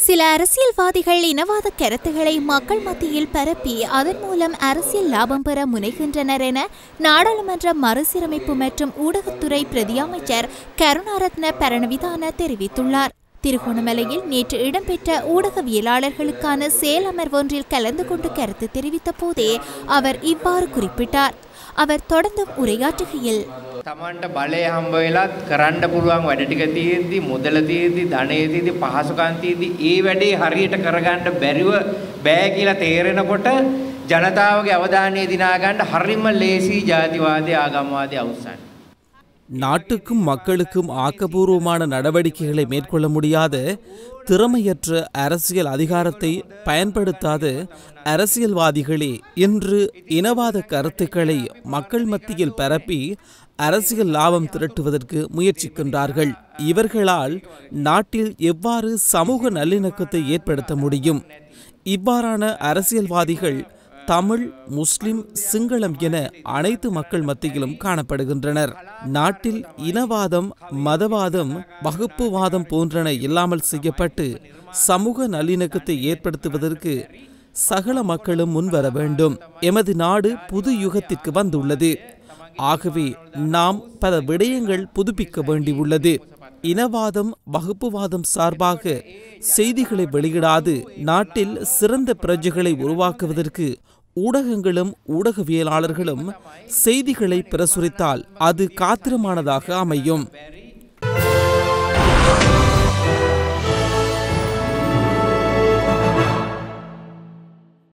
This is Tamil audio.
சில அரசியல்வாதிகள் இனவாத கருத்துக்களை மக்கள் மத்தியில் பரப்பி அதன் மூலம் அரசியல் லாபம் பெற முனைகின்றனர் என நாடாளுமன்ற மறுசீரமைப்பு மற்றும் ஊடகத்துறை பிரதி அமைச்சர் கருணாரத்ன பரணவிதான தெரிவித்துள்ளார் திருகோணமலையில் நேற்று இடம்பெற்ற ஊடகவியலாளர்களுக்கான செயல் அமர்வொன்றில் கலந்து கொண்டு கருத்து தெரிவித்த போதே அவர் இவ்வாறு குறிப்பிட்டார் அவர் தொடர்ந்தும் உரையாற்றுகையில் තමන්ට බලය හම්බ වෙලත් කරන්න පුළුවන් වැඩ ටික තියෙද්දි මුදල තියෙද්දි ධනය තියෙද්දි පහසුකම් තියෙද්දි ඒ වැඩේ හරියට කරගන්න බැරිව බෑ කියලා තේරෙනකොට ජනතාවගේ අවධානය දිනා ගන්න හරිම ලේසි ජාතිවාදී ආගම්වාදී අවුස්සන්න. நாட்டுக்கும் மக்களுக்கும் ஆக்கபூர்வமான நடவடிக்கைகளை மேற்கொள்ள முடியாத திறமையற்ற அரசியல் அதிகாரத்தை பயன்படுத்தாத அரசியல்வாதிகளே இன்று இனவாத கருத்துக்களை மக்கள் மத்தியில் பரப்பி அரசியல் லாபம் திரட்டுவதற்கு முயற்சிக்கின்றார்கள் இவர்களால் நாட்டில் எவ்வாறு சமூக நல்லிணக்கத்தை ஏற்படுத்த முடியும் இவ்வாறான அரசியல்வாதிகள் தமிழ் முஸ்லிம் சிங்களம் என அனைத்து மக்கள் மத்தியிலும் காணப்படுகின்றனர் நாட்டில் இனவாதம் மதவாதம் வகுப்புவாதம் போன்றன இல்லாமல் செய்யப்பட்டு சமூக நல்லிணக்கத்தை ஏற்படுத்துவதற்கு சகல மக்களும் முன்வர வேண்டும் எமது நாடு புது யுகத்திற்கு வந்துள்ளது ஆகவே நாம் பல விடயங்கள் புதுப்பிக்க வேண்டியுள்ளது இனவாதம் வகுப்புவாதம் சார்பாக செய்திகளை வெளியிடாது நாட்டில் சிறந்த பிரஜைகளை உருவாக்குவதற்கு ஊடகங்களும் ஊடகவியலாளர்களும் செய்திகளை பிரசுரித்தால் அது காத்திரமானதாக அமையும்